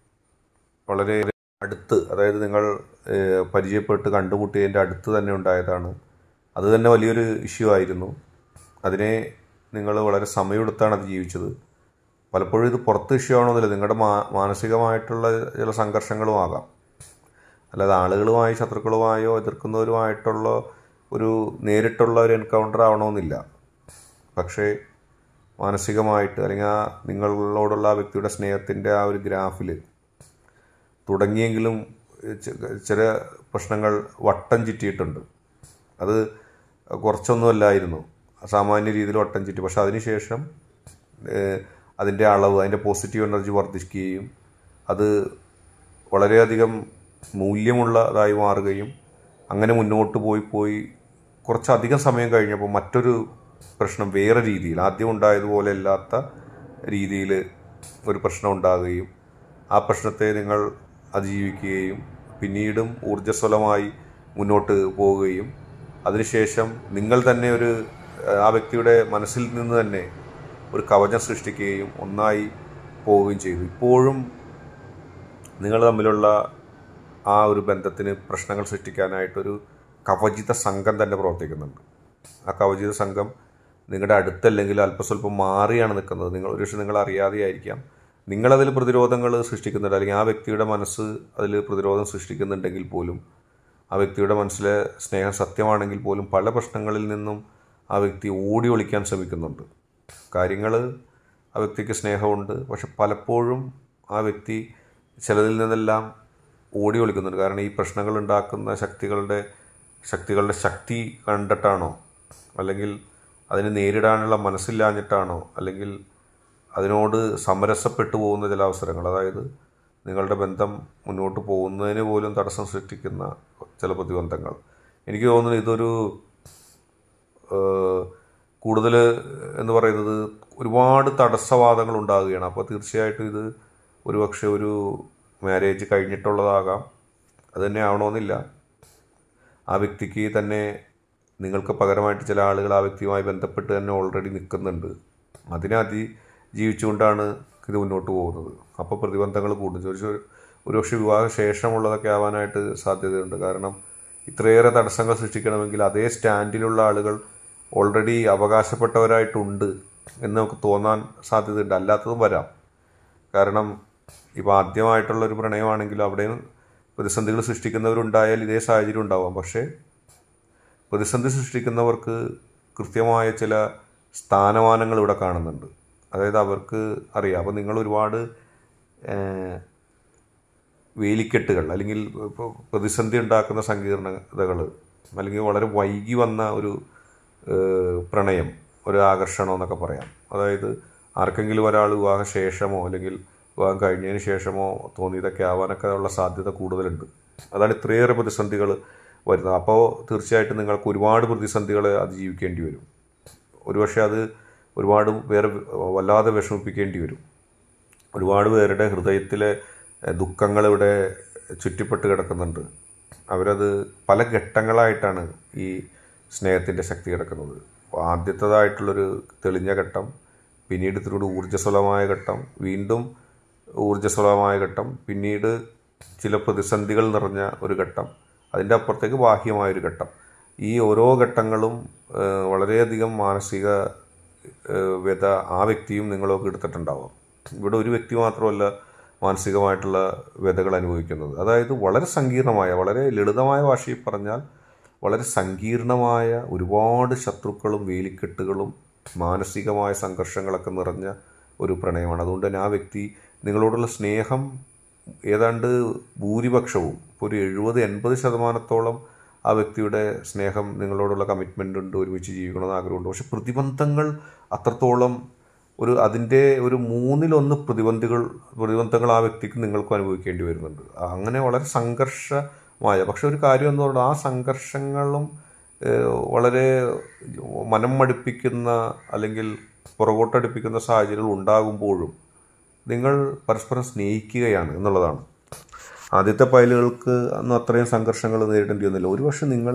വളരെ അടുത്ത് അതായത് നിങ്ങൾ ഏഹ്, പരിചയപ്പെട്ട് കണ്ടുമുട്ടിയതിൻ്റെ അടുത്ത് തന്നെ ഉണ്ടായതാണ് അത് തന്നെ വലിയൊരു ഇഷ്യൂ ആയിരുന്നു അതിനെ നിങ്ങൾ വളരെ സമയമെടുത്താണ് അത് ജീവിച്ചത് പലപ്പോഴും ഇത് പുറത്ത് ഇഷ്യൂ ആവണമെന്നില്ല നിങ്ങളുടെ മാ മാനസികമായിട്ടുള്ള ചില സംഘർഷങ്ങളും ആകാം അല്ലാതെ ആളുകളുമായി ശത്രുക്കളുമായോ എതിർക്കുന്നവരുമായിട്ടുള്ള ഒരു നേരിട്ടുള്ള ഒരു എൻകൗണ്ടർ ആവണമെന്നില്ല പക്ഷേ മാനസികമായിട്ട് അല്ലെങ്കിൽ ആ നിങ്ങളോടുള്ള ആ വ്യക്തിയുടെ സ്നേഹത്തിൻ്റെ ആ ഒരു ഗ്രാഫിൽ തുടങ്ങിയെങ്കിലും ചെ- ചില പ്രശ്നങ്ങൾ വട്ടം ചുറ്റിയിട്ടുണ്ട് അത് കുറച്ചൊന്നുമല്ലായിരുന്നു സാമാന്യ രീതിയിൽ വട്ടം ചുറ്റി പക്ഷെ അതിനുശേഷം ഏഹ്, അതിൻ്റെ അളവ് അതിൻ്റെ പോസിറ്റീവ് എനർജി വർദ്ധിക്കുകയും അത് വളരെയധികം മൂല്യമുള്ളതായി മാറുകയും അങ്ങനെ മുന്നോട്ട് പോയി പോയി കുറച്ചധികം സമയം കഴിഞ്ഞപ്പോൾ മറ്റൊരു പ്രശ്നം വേറെ രീതിയിൽ ആദ്യം ഉണ്ടായതുപോലെ അല്ലാത്ത രീതിയിൽ ഒരു പ്രശ്നം ഉണ്ടാകുകയും ആ പ്രശ്നത്തെ നിങ്ങൾ അതിജീവിക്കുകയും പിന്നീടും ഊർജ്ജസ്വലമായി മുന്നോട്ട് പോവുകയും അതിനുശേഷം നിങ്ങൾ തന്നെ ഒരു ഏഹ്, ആ വ്യക്തിയുടെ മനസ്സിൽ നിന്ന് തന്നെ ഒരു കവചം സൃഷ്ടിക്കുകയും ഒന്നായി പോവുകയും ചെയ്തു ഇപ്പോഴും നിങ്ങൾ തമ്മിലുള്ള ആ ഒരു ബന്ധത്തിന് പ്രശ്നങ്ങൾ സൃഷ്ടിക്കാനായിട്ടൊരു കവചിത സംഘം തന്നെ പ്രവർത്തിക്കുന്നുണ്ട് ആ കവചിത സംഘം നിങ്ങളുടെ അടുത്തല്ലെങ്കിൽ അല്പസ്വല്പം മാറിയാണ് നിൽക്കുന്നത് നിങ്ങൾ ഒരുപക്ഷെ നിങ്ങൾ അറിയാതെയായിരിക്കാം നിങ്ങളതിൽ പ്രതിരോധങ്ങൾ സൃഷ്ടിക്കുന്നുണ്ട് അല്ലെങ്കിൽ ആ വ്യക്തിയുടെ മനസ്സ് അതിൽ പ്രതിരോധം സൃഷ്ടിക്കുന്നുണ്ടെങ്കിൽ പോലും ആ വ്യക്തിയുടെ മനസ്സിലെ സ്നേഹം സത്യമാണെങ്കിൽ പോലും പല പ്രശ്നങ്ങളിൽ നിന്നും ആ വ്യക്തി ഓടി ഒളിക്കാൻ ശ്രമിക്കുന്നുണ്ട് കാര്യങ്ങൾ ആ വ്യക്തിക്ക് സ്നേഹമുണ്ട് പക്ഷെ പലപ്പോഴും ആ വ്യക്തി ചിലതിൽ നിന്നെല്ലാം ഓടി ഒളിക്കുന്നുണ്ട് കാരണം ഈ പ്രശ്നങ്ങൾ ഉണ്ടാക്കുന്ന ശക്തികളുടെ ശക്തികളുടെ ശക്തി കണ്ടിട്ടാണോ അല്ലെങ്കിൽ അതിനെ നേരിടാനുള്ള മനസ്സില്ലാഞ്ഞിട്ടാണോ അല്ലെങ്കിൽ അതിനോട് സമരസപ്പെട്ടു പോകുന്ന ചില അവസരങ്ങൾ അതായത് നിങ്ങളുടെ ബന്ധം മുന്നോട്ട് പോകുന്നതിന് പോലും തടസ്സം സൃഷ്ടിക്കുന്ന ചില പ്രതിബന്ധങ്ങൾ എനിക്ക് തോന്നുന്നു ഇതൊരു കൂടുതൽ എന്ന് പറയുന്നത് ഒരുപാട് തടസ്സവാദങ്ങൾ ഉണ്ടാകുകയാണ് അപ്പോൾ തീർച്ചയായിട്ടും ഇത് ഒരുപക്ഷെ ഒരു മാരേജ് കഴിഞ്ഞിട്ടുള്ളതാകാം അത് തന്നെ ആവണമെന്നില്ല ആ വ്യക്തിക്ക് തന്നെ നിങ്ങൾക്ക് പകരമായിട്ട് ചില ആളുകൾ ആ വ്യക്തിയുമായി ബന്ധപ്പെട്ട് തന്നെ ഓൾറെഡി നിൽക്കുന്നുണ്ട് അതിനെ അതിജീവിച്ചുകൊണ്ടാണ് ഇത് മുന്നോട്ട് പോകുന്നത് അപ്പോൾ പ്രതിബന്ധങ്ങൾ കൂടും ഒരു ഒരുപക്ഷെ വിവാഹ ശേഷമുള്ളതൊക്കെ ആവാനായിട്ട് സാധ്യതയുണ്ട് കാരണം ഇത്രയേറെ തടസ്സങ്ങൾ സൃഷ്ടിക്കണമെങ്കിൽ അതേ സ്റ്റാൻഡിലുള്ള ആളുകൾ ഓൾറെഡി അവകാശപ്പെട്ടവരായിട്ടുണ്ട് എന്ന് നമുക്ക് തോന്നാൻ സാധ്യതയുണ്ട് അല്ലാത്തതും വരാം കാരണം ഇപ്പോൾ ആദ്യമായിട്ടുള്ള ഒരു പ്രണയമാണെങ്കിൽ അവിടെയും പ്രതിസന്ധികൾ സൃഷ്ടിക്കുന്നവരുണ്ടായാൽ ഇതേ സാഹചര്യം ഉണ്ടാവാം പക്ഷേ പ്രതിസന്ധി സൃഷ്ടിക്കുന്നവർക്ക് കൃത്യമായ ചില സ്ഥാനമാനങ്ങൾ ഇവിടെ കാണുന്നുണ്ട് അതായത് അവർക്ക് അറിയാം അപ്പോൾ നിങ്ങൾ ഒരുപാട് വേലിക്കെട്ടുകൾ അല്ലെങ്കിൽ ഇപ്പോൾ പ്രതിസന്ധി ഉണ്ടാക്കുന്ന സങ്കീർണതകൾ അല്ലെങ്കിൽ വളരെ വൈകി വന്ന ഒരു പ്രണയം ഒരു ആകർഷണം എന്നൊക്കെ പറയാം അതായത് ആർക്കെങ്കിലും ഒരാൾ വിവാഹ ശേഷമോ അല്ലെങ്കിൽ വിവാഹം കഴിഞ്ഞതിന് ശേഷമോ തോന്നിയതൊക്കെ ആവാനൊക്കെ ഉള്ള സാധ്യത കൂടുതലുണ്ട് അതാണ് ഇത്രയേറെ പ്രതിസന്ധികൾ വരുന്നത് അപ്പോൾ തീർച്ചയായിട്ടും നിങ്ങൾക്ക് ഒരുപാട് പ്രതിസന്ധികൾ അതിജീവിക്കേണ്ടി വരും ഒരുപക്ഷെ അത് ഒരുപാട് പേരെ വല്ലാതെ വിഷമിപ്പിക്കേണ്ടി വരും ഒരുപാട് പേരുടെ ഹൃദയത്തിലെ ദുഃഖങ്ങൾ ഇവിടെ ചുറ്റിപ്പെട്ട് കിടക്കുന്നുണ്ട് അവരത് പല ഘട്ടങ്ങളായിട്ടാണ് ഈ സ്നേഹത്തിൻ്റെ ശക്തി കിടക്കുന്നത് ആദ്യത്തേതായിട്ടുള്ളൊരു തെളിഞ്ഞ ഘട്ടം പിന്നീട് ഇതിലൂടെ ഊർജ്ജസ്വലമായ ഘട്ടം വീണ്ടും ഊർജ്ജസ്വലമായ ഘട്ടം പിന്നീട് ചില പ്രതിസന്ധികൾ നിറഞ്ഞ ഒരു ഘട്ടം അതിൻ്റെ അപ്പുറത്തേക്ക് ബാഹ്യമായൊരു ഘട്ടം ഈ ഓരോ ഘട്ടങ്ങളും വളരെയധികം മാനസിക വ്യത ആ വ്യക്തിയും നിങ്ങളൊക്കെ എടുത്തിട്ടുണ്ടാവാം ഇവിടെ ഒരു വ്യക്തി മാത്രമല്ല മാനസികമായിട്ടുള്ള വ്യതകൾ അനുഭവിക്കുന്നത് അതായത് വളരെ സങ്കീർണമായ വളരെ ലളിതമായ ഭാഷയിൽ പറഞ്ഞാൽ വളരെ സങ്കീർണമായ ഒരുപാട് ശത്രുക്കളും വേലിക്കെട്ടുകളും മാനസികമായ സംഘർഷങ്ങളൊക്കെ നിറഞ്ഞ ഒരു പ്രണയമാണ് അതുകൊണ്ട് തന്നെ ആ വ്യക്തി നിങ്ങളോടുള്ള സ്നേഹം ഏതാണ്ട് ഭൂരിപക്ഷവും ഒരു എഴുപത് എൺപത് ശതമാനത്തോളം ആ വ്യക്തിയുടെ സ്നേഹം നിങ്ങളോടുള്ള കമ്മിറ്റ്മെൻ്റ് ഉണ്ട് ഒരുമിച്ച് ജീവിക്കണമെന്ന് ആഗ്രഹമുണ്ട് പക്ഷെ പ്രതിബന്ധങ്ങൾ അത്രത്തോളം ഒരു അതിൻ്റെ ഒരു മൂന്നിലൊന്ന് പ്രതിബന്ധികൾ പ്രതിബന്ധങ്ങൾ ആ വ്യക്തിക്ക് നിങ്ങൾക്കും അനുഭവിക്കേണ്ടി വരുന്നുണ്ട് അങ്ങനെ വളരെ സംഘർഷമായ പക്ഷെ ഒരു കാര്യം എന്ന് പറഞ്ഞാൽ ആ സംഘർഷങ്ങളും വളരെ മനം മടുപ്പിക്കുന്ന അല്ലെങ്കിൽ പുറകോട്ടടുപ്പിക്കുന്ന സാഹചര്യങ്ങൾ ഉണ്ടാകുമ്പോഴും നിങ്ങൾ പരസ്പരം സ്നേഹിക്കുകയാണ് എന്നുള്ളതാണ് ആദ്യത്തെ പൈലുകൾക്ക് അന്ന് അത്രയും സംഘർഷങ്ങൾ നേരിടേണ്ടി വന്നില്ല ഒരുപക്ഷെ നിങ്ങൾ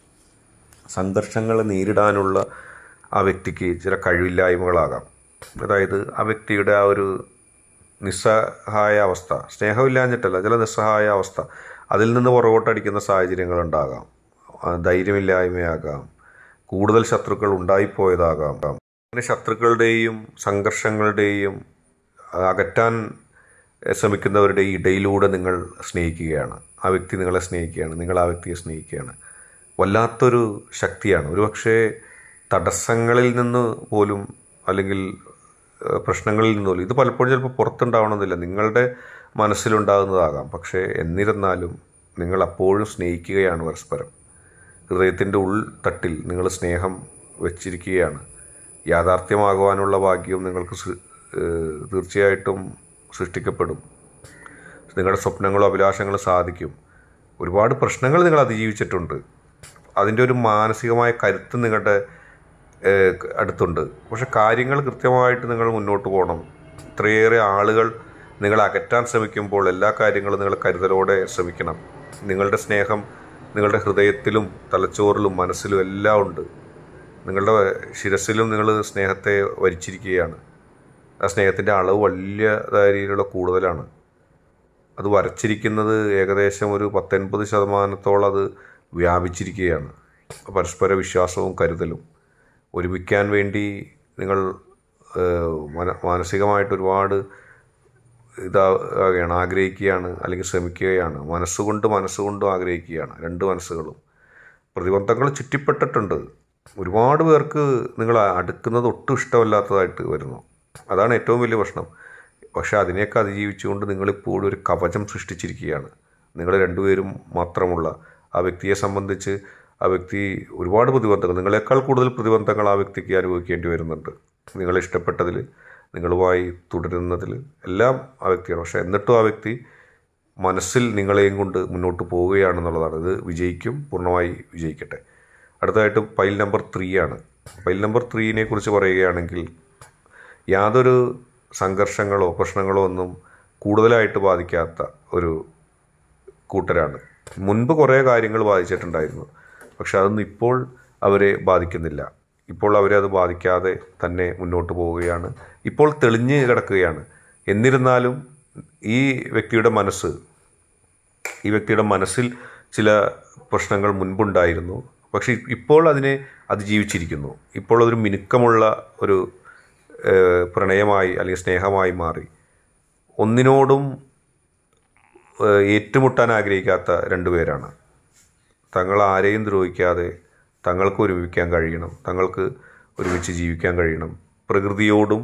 സംഘർഷങ്ങൾ നേരിടാനുള്ള ആ വ്യക്തിക്ക് ചില കഴിവില്ലായ്മകളാകാം അതായത് ആ വ്യക്തിയുടെ ആ ഒരു നിസ്സഹായ അവസ്ഥ സ്നേഹമില്ലാഞ്ഞിട്ടല്ല ചില നിസ്സഹായ അവസ്ഥ അതിൽ നിന്ന് പുറകോട്ടടിക്കുന്ന സാഹചര്യങ്ങൾ ഉണ്ടാകാം ധൈര്യമില്ലായ്മയാകാം കൂടുതൽ ശത്രുക്കൾ ഉണ്ടായിപ്പോയതാകാം അങ്ങനെ ശത്രുക്കളുടെയും സംഘർഷങ്ങളുടെയും അകറ്റാൻ ശ്രമിക്കുന്നവരുടെ ഇടയിലൂടെ നിങ്ങൾ സ്നേഹിക്കുകയാണ് ആ വ്യക്തി നിങ്ങളെ സ്നേഹിക്കുകയാണ് നിങ്ങൾ ആ വ്യക്തിയെ സ്നേഹിക്കുകയാണ് വല്ലാത്തൊരു ശക്തിയാണ് ഒരുപക്ഷെ തടസ്സങ്ങളിൽ നിന്ന് പോലും അല്ലെങ്കിൽ പ്രശ്നങ്ങളിൽ നിന്ന് പോലും ഇത് പലപ്പോഴും ചിലപ്പോൾ പുറത്തുണ്ടാവണമെന്നില്ല നിങ്ങളുടെ മനസ്സിലുണ്ടാകുന്നതാകാം പക്ഷേ എന്നിരുന്നാലും നിങ്ങൾ അപ്പോഴും സ്നേഹിക്കുകയാണ് പരസ്പരം ഹൃദയത്തിൻ്റെ ഉൾത്തട്ടിൽ നിങ്ങൾ സ്നേഹം വെച്ചിരിക്കുകയാണ് യാഥാർത്ഥ്യമാകുവാനുള്ള ഭാഗ്യവും നിങ്ങൾക്ക് തീർച്ചയായിട്ടും സൃഷ്ടിക്കപ്പെടും നിങ്ങളുടെ സ്വപ്നങ്ങളും അഭിലാഷങ്ങളും സാധിക്കും ഒരുപാട് പ്രശ്നങ്ങൾ നിങ്ങൾ അതിജീവിച്ചിട്ടുണ്ട് അതിൻ്റെ ഒരു മാനസികമായ കരുത്ത് നിങ്ങളുടെ അടുത്തുണ്ട് പക്ഷെ കാര്യങ്ങൾ കൃത്യമായിട്ട് നിങ്ങൾ മുന്നോട്ട് പോകണം ഇത്രയേറെ ആളുകൾ നിങ്ങളെ അകറ്റാൻ ശ്രമിക്കുമ്പോൾ എല്ലാ കാര്യങ്ങളും നിങ്ങൾ കരുതലോടെ ശ്രമിക്കണം നിങ്ങളുടെ സ്നേഹം നിങ്ങളുടെ ഹൃദയത്തിലും തലച്ചോറിലും മനസ്സിലും എല്ലാം ഉണ്ട് നിങ്ങളുടെ ശിരസിലും നിങ്ങൾ സ്നേഹത്തെ വരിച്ചിരിക്കുകയാണ് ആ സ്നേഹത്തിൻ്റെ അളവ് വലിയ രീതിയിലുള്ള കൂടുതലാണ് അത് വരച്ചിരിക്കുന്നത് ഏകദേശം ഒരു പത്തൊൻപത് ശതമാനത്തോളം അത് വ്യാപിച്ചിരിക്കുകയാണ് പരസ്പര വിശ്വാസവും കരുതലും ഒരുമിക്കാൻ വേണ്ടി നിങ്ങൾ മാനസികമായിട്ട് ഒരുപാട് ഇതാകുകയാണ് ആഗ്രഹിക്കുകയാണ് അല്ലെങ്കിൽ ശ്രമിക്കുകയാണ് മനസ്സുകൊണ്ട് മനസ്സുകൊണ്ടും ആഗ്രഹിക്കുകയാണ് രണ്ട് മനസ്സുകളും പ്രതിബന്ധങ്ങൾ ചുറ്റിപ്പെട്ടിട്ടുണ്ട് ഒരുപാട് പേർക്ക് നിങ്ങൾ അടുക്കുന്നത് ഒട്ടും ഇഷ്ടമല്ലാത്തതായിട്ട് വരുന്നു അതാണ് ഏറ്റവും വലിയ പ്രശ്നം പക്ഷേ അതിനെയൊക്കെ അതിജീവിച്ചുകൊണ്ട് നിങ്ങളിപ്പോഴും ഒരു കവചം സൃഷ്ടിച്ചിരിക്കുകയാണ് നിങ്ങൾ രണ്ടുപേരും മാത്രമുള്ള ആ വ്യക്തിയെ സംബന്ധിച്ച് ആ വ്യക്തി ഒരുപാട് പ്രതിബന്ധങ്ങൾ നിങ്ങളെക്കാൾ കൂടുതൽ പ്രതിബന്ധങ്ങൾ ആ വ്യക്തിക്ക് അനുഭവിക്കേണ്ടി വരുന്നുണ്ട് നിങ്ങളെ ഇഷ്ടപ്പെട്ടതിൽ നിങ്ങളുമായി തുടരുന്നതിൽ എല്ലാം ആ വ്യക്തിയാണ് പക്ഷേ എന്നിട്ടും ആ വ്യക്തി മനസ്സിൽ നിങ്ങളെയും കൊണ്ട് മുന്നോട്ട് പോവുകയാണെന്നുള്ളതാണ് ഇത് വിജയിക്കും പൂർണ്ണമായി വിജയിക്കട്ടെ അടുത്തതായിട്ട് പൈൽ നമ്പർ ത്രീ ആണ് പൈൽ നമ്പർ ത്രീനെ കുറിച്ച് പറയുകയാണെങ്കിൽ യാതൊരു സംഘർഷങ്ങളോ പ്രശ്നങ്ങളോ ഒന്നും കൂടുതലായിട്ട് ബാധിക്കാത്ത ഒരു കൂട്ടരാണ് മുൻപ് കുറേ കാര്യങ്ങൾ ബാധിച്ചിട്ടുണ്ടായിരുന്നു പക്ഷെ അതൊന്നും ഇപ്പോൾ അവരെ ബാധിക്കുന്നില്ല ഇപ്പോൾ അവരെ അത് ബാധിക്കാതെ തന്നെ മുന്നോട്ട് പോവുകയാണ് ഇപ്പോൾ തെളിഞ്ഞ് കിടക്കുകയാണ് എന്നിരുന്നാലും ഈ വ്യക്തിയുടെ മനസ്സ് ഈ വ്യക്തിയുടെ മനസ്സിൽ ചില പ്രശ്നങ്ങൾ മുൻപുണ്ടായിരുന്നു പക്ഷെ ഇപ്പോൾ അതിനെ അതിജീവിച്ചിരിക്കുന്നു ഇപ്പോൾ അതൊരു മിനുക്കമുള്ള ഒരു ഏഹ്, പ്രണയമായി അല്ലെങ്കിൽ സ്നേഹമായി മാറി ഒന്നിനോടും ഏഹ്, ഏറ്റുമുട്ടാൻ ആഗ്രഹിക്കാത്ത രണ്ടുപേരാണ് തങ്ങൾ ആരെയും ദ്രോഹിക്കാതെ തങ്ങൾക്ക് ഒരുമിക്കാൻ കഴിയണം തങ്ങൾക്ക് ഒരുമിച്ച് ജീവിക്കാൻ കഴിയണം പ്രകൃതിയോടും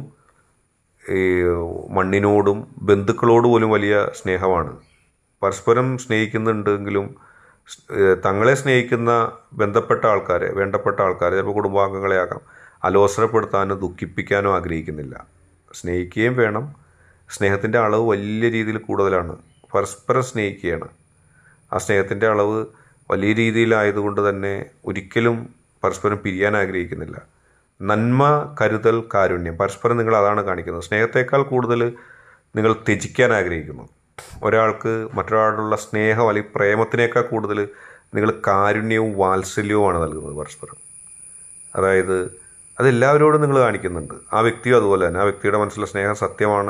ഈ മണ്ണിനോടും ബന്ധുക്കളോട് പോലും വലിയ സ്നേഹമാണ് പരസ്പരം സ്നേഹിക്കുന്നുണ്ടെങ്കിലും ഏഹ് തങ്ങളെ സ്നേഹിക്കുന്ന ബന്ധപ്പെട്ട ആൾക്കാരെ വേണ്ടപ്പെട്ട ആൾക്കാരെ ചിലപ്പോൾ കുടുംബാംഗങ്ങളെ ആകാം അലോസരപ്പെടുത്താനോ ദുഃഖിപ്പിക്കാനോ ആഗ്രഹിക്കുന്നില്ല സ്നേഹിക്കുകയും വേണം സ്നേഹത്തിൻ്റെ അളവ് വലിയ രീതിയിൽ കൂടുതലാണ് പരസ്പരം സ്നേഹിക്കുകയാണ് ആ സ്നേഹത്തിൻ്റെ അളവ് വലിയ രീതിയിലായതുകൊണ്ട് തന്നെ ഒരിക്കലും പരസ്പരം പിരിയാൻ ആഗ്രഹിക്കുന്നില്ല നന്മ കരുതൽ കാരുണ്യം പരസ്പരം നിങ്ങൾ അതാണ് കാണിക്കുന്നത് സ്നേഹത്തേക്കാൾ കൂടുതൽ നിങ്ങൾ ത്യജിക്കാൻ ആഗ്രഹിക്കുന്നു ഒരാൾക്ക് മറ്റൊരാളോടുള്ള സ്നേഹം അല്ലെങ്കിൽ പ്രേമത്തിനേക്കാൾ കൂടുതൽ നിങ്ങൾ കാരുണ്യവും വാത്സല്യവുമാണ് നൽകുന്നത് പരസ്പരം അതായത് അതെല്ലാവരോടും നിങ്ങൾ കാണിക്കുന്നുണ്ട് ആ വ്യക്തിയും അതുപോലെ തന്നെ ആ വ്യക്തിയുടെ മനസ്സിലെ സ്നേഹം സത്യമാണ്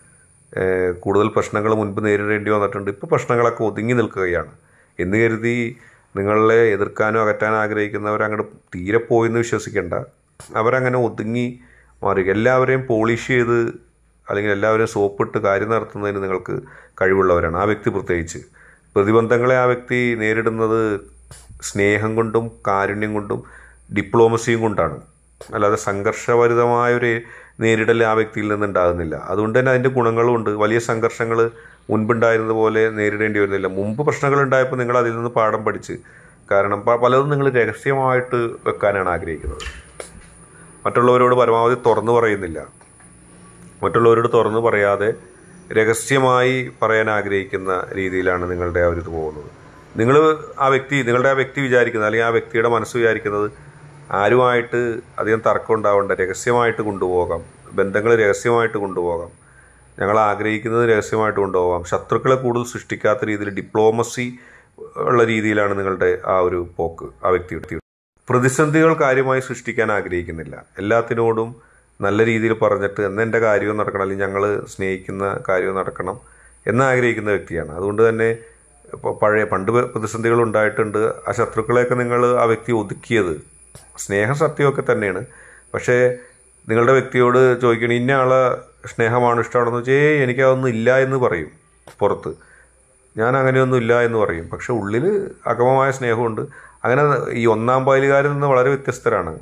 ഏഹ് കൂടുതൽ പ്രശ്നങ്ങൾ മുൻപ് നേരിടേണ്ടി വന്നിട്ടുണ്ട് ഇപ്പോൾ പ്രശ്നങ്ങളൊക്കെ ഒതുങ്ങി നിൽക്കുകയാണ് എന്ന് കരുതി നിങ്ങളെ എതിർക്കാനോ അകറ്റാനോ ആഗ്രഹിക്കുന്നവർ അങ്ങോട്ട് തീരെ പോയെന്ന് വിശ്വസിക്കേണ്ട അവരങ്ങനെ ഒതുങ്ങി മാറി എല്ലാവരെയും പോളിഷ് ചെയ്ത് അല്ലെങ്കിൽ എല്ലാവരെയും സോപ്പിട്ട് കാര്യം നടത്തുന്നതിന് നിങ്ങൾക്ക് കഴിവുള്ളവരാണ് ആ വ്യക്തി പ്രത്യേകിച്ച് പ്രതിബന്ധങ്ങളെ ആ വ്യക്തി നേരിടുന്നത് സ്നേഹം കൊണ്ടും കാരുണ്യം കൊണ്ടും ഡിപ്ലോമസിയും കൊണ്ടാണ് അല്ലാതെ സംഘർഷഭരിതമായൊരു നേരിടൽ ആ വ്യക്തിയിൽ നിന്ന് ഉണ്ടാകുന്നില്ല അതുകൊണ്ട് തന്നെ അതിൻ്റെ ഗുണങ്ങളും ഉണ്ട് വലിയ സംഘർഷങ്ങൾ മുൻപുണ്ടായിരുന്നത് പോലെ നേരിടേണ്ടി വരുന്നില്ല മുമ്പ് പ്രശ്നങ്ങൾ ഉണ്ടായപ്പോൾ നിങ്ങൾ അതിൽ നിന്ന് പാഠം പഠിച്ച് കാരണം പ- പലതും നിങ്ങൾ രഹസ്യമായിട്ട് വെക്കാനാണ് ആഗ്രഹിക്കുന്നത് മറ്റുള്ളവരോട് പരമാവധി തുറന്നു പറയുന്നില്ല മറ്റുള്ളവരോട് തുറന്നു പറയാതെ രഹസ്യമായി പറയാൻ ആഗ്രഹിക്കുന്ന രീതിയിലാണ് നിങ്ങളുടെ ആ ഒരു ഇത് പോകുന്നത് നിങ്ങൾ ആ വ്യക്തി നിങ്ങളുടെ ആ വ്യക്തി വിചാരിക്കുന്നത് അല്ലെങ്കിൽ ആ വ്യക്തിയുടെ മനസ്സ് വിചാരിക്കുന്നത് ആരുമായിട്ട് അധികം തർക്കം ഉണ്ടാവേണ്ട രഹസ്യമായിട്ട് കൊണ്ടുപോകാം ബന്ധങ്ങൾ രഹസ്യമായിട്ട് കൊണ്ടുപോകാം ഞങ്ങൾ ആഗ്രഹിക്കുന്നത് രഹസ്യമായിട്ട് കൊണ്ടുപോകാം ശത്രുക്കളെ കൂടുതൽ സൃഷ്ടിക്കാത്ത രീതിയിൽ ഡിപ്ലോമസി ഉള്ള രീതിയിലാണ് നിങ്ങളുടെ ആ ഒരു പോക്ക് ആ വ്യക്തിയുടെ പ്രതിസന്ധികൾ കാര്യമായി സൃഷ്ടിക്കാൻ ആഗ്രഹിക്കുന്നില്ല എല്ലാത്തിനോടും നല്ല രീതിയിൽ പറഞ്ഞിട്ട് എന്ന് എൻ്റെ കാര്യവും നടക്കണം അല്ലെങ്കിൽ ഞങ്ങൾ സ്നേഹിക്കുന്ന കാര്യവും നടക്കണം എന്ന് ആഗ്രഹിക്കുന്ന വ്യക്തിയാണ് അതുകൊണ്ട് തന്നെ ഇപ്പോൾ പഴയ പണ്ട് പ്രതിസന്ധികൾ ഉണ്ടായിട്ടുണ്ട് ആ ശത്രുക്കളെയൊക്കെ നിങ്ങൾ ആ വ്യക്തി ഒതുക്കിയത് സ്നേഹം സത്യമൊക്കെ തന്നെയാണ് പക്ഷേ നിങ്ങളുടെ വ്യക്തിയോട് ചോദിക്കണം ഇന്ന ആളെ സ്നേഹമാണ് ഇഷ്ടമാണെന്ന് വെച്ചാൽ ഏയ് എനിക്കതൊന്നും ഇല്ല എന്ന് പറയും പുറത്ത് ഞാൻ അങ്ങനെയൊന്നും ഇല്ല എന്ന് പറയും പക്ഷെ ഉള്ളിൽ അകമമായ സ്നേഹമുണ്ട് അങ്ങനെ ഈ ഒന്നാം പായലുകാരിൽ നിന്ന് വളരെ വ്യത്യസ്തരാണ്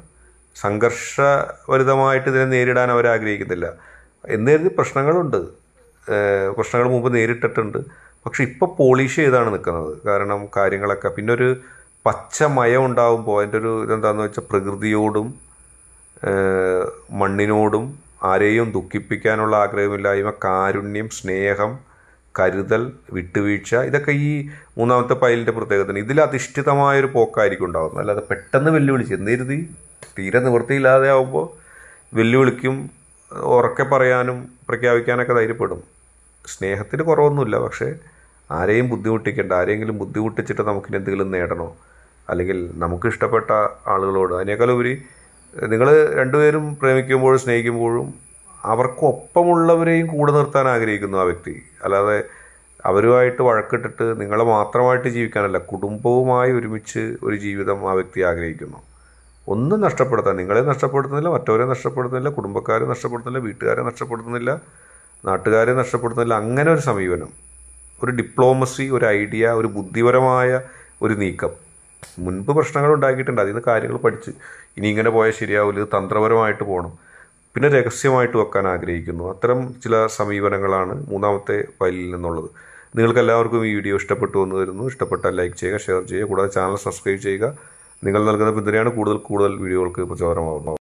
സംഘർഷഭരിതമായിട്ട് ഇതിനെ നേരിടാൻ അവർ ആഗ്രഹിക്കുന്നില്ല എന്ന് കരുതി പ്രശ്നങ്ങളുണ്ട് ഏഹ് പ്രശ്നങ്ങൾ മുമ്പ് നേരിട്ടിട്ടുണ്ട് പക്ഷെ ഇപ്പോൾ പോളിഷ് ചെയ്താണ് നിൽക്കുന്നത് കാരണം കാര്യങ്ങളൊക്കെ പിന്നെ ഒരു പച്ച മയം ഉണ്ടാകുമ്പോൾ അതിൻ്റെ ഒരു ഇതെന്താണെന്ന് വെച്ചാൽ പ്രകൃതിയോടും ഏഹ് മണ്ണിനോടും ആരെയും ദുഃഖിപ്പിക്കാനുള്ള ആഗ്രഹമില്ലായ്മ കാരുണ്യം സ്നേഹം കരുതൽ വിട്ടുവീഴ്ച ഇതൊക്കെ ഈ മൂന്നാമത്തെ പൈലിൻ്റെ പ്രത്യേകത ഇതിൽ അധിഷ്ഠിതമായൊരു പോക്കായിരിക്കും ഉണ്ടാകുന്നത് അല്ലാതെ പെട്ടെന്ന് വെല്ലുവിളിച്ച് എന്തിരുതി തീരെ നിവൃത്തിയില്ലാതെ ആകുമ്പോൾ വെല്ലുവിളിക്കും ഉറക്കെ പറയാനും പ്രഖ്യാപിക്കാനൊക്കെ ധൈര്യപ്പെടും സ്നേഹത്തിന് കുറവൊന്നുമില്ല പക്ഷേ ആരെയും ബുദ്ധിമുട്ടിക്കേണ്ട ആരെങ്കിലും ബുദ്ധിമുട്ടിച്ചിട്ട് നമുക്കിനി എന്തെങ്കിലും നേടണോ അല്ലെങ്കിൽ നമുക്ക് ഇഷ്ടപ്പെട്ട ആളുകളോട് അതിനേക്കാളുപരി നിങ്ങൾ രണ്ടുപേരും പ്രേമിക്കുമ്പോഴും സ്നേഹിക്കുമ്പോഴും അവർക്കൊപ്പമുള്ളവരെയും കൂടെ നിർത്താൻ ആഗ്രഹിക്കുന്നു ആ വ്യക്തി അല്ലാതെ അവരുമായിട്ട് വഴക്കിട്ടിട്ട് നിങ്ങളെ മാത്രമായിട്ട് ജീവിക്കാനല്ല കുടുംബവുമായി ഒരുമിച്ച് ഒരു ജീവിതം ആ വ്യക്തി ആഗ്രഹിക്കുന്നു ഒന്നും നഷ്ടപ്പെടുത്താൻ നിങ്ങളെ നഷ്ടപ്പെടുത്തുന്നില്ല മറ്റവരെ നഷ്ടപ്പെടുത്തുന്നില്ല കുടുംബക്കാരെ നഷ്ടപ്പെടുത്തുന്നില്ല വീട്ടുകാരെ നഷ്ടപ്പെടുത്തുന്നില്ല നാട്ടുകാരെ നഷ്ടപ്പെടുത്തുന്നില്ല അങ്ങനെ ഒരു സമീപനം ഒരു ഡിപ്ലോമസി ഒരു ഐഡിയ ഒരു ബുദ്ധിപരമായ ഒരു നീക്കം മുൻപ് പ്രശ്നങ്ങൾ ഉണ്ടാക്കിയിട്ടുണ്ട് അതിൽ നിന്ന് കാര്യങ്ങൾ പഠിച്ച് ഇനി ഇങ്ങനെ പോയാൽ ശരിയാവില്ല ഇത് തന്ത്രപരമായിട്ട് പോകണം പിന്നെ രഹസ്യമായിട്ട് വെക്കാൻ ആഗ്രഹിക്കുന്നു അത്തരം ചില സമീപനങ്ങളാണ് മൂന്നാമത്തെ ഫയലിൽ നിന്നുള്ളത് നിങ്ങൾക്ക് എല്ലാവർക്കും ഈ വീഡിയോ ഇഷ്ടപ്പെട്ടു എന്ന് വരുന്നു ഇഷ്ടപ്പെട്ടാൽ ലൈക്ക് ചെയ്യുക ഷെയർ ചെയ്യുക കൂടാതെ ചാനൽ സബ്സ്ക്രൈബ് ചെയ്യുക നിങ്ങൾ നൽകുന്ന പിന്തുണയാണ് കൂടുതൽ കൂടുതൽ വീഡിയോകൾക്ക് പ്രചോദനമാകുന്നത്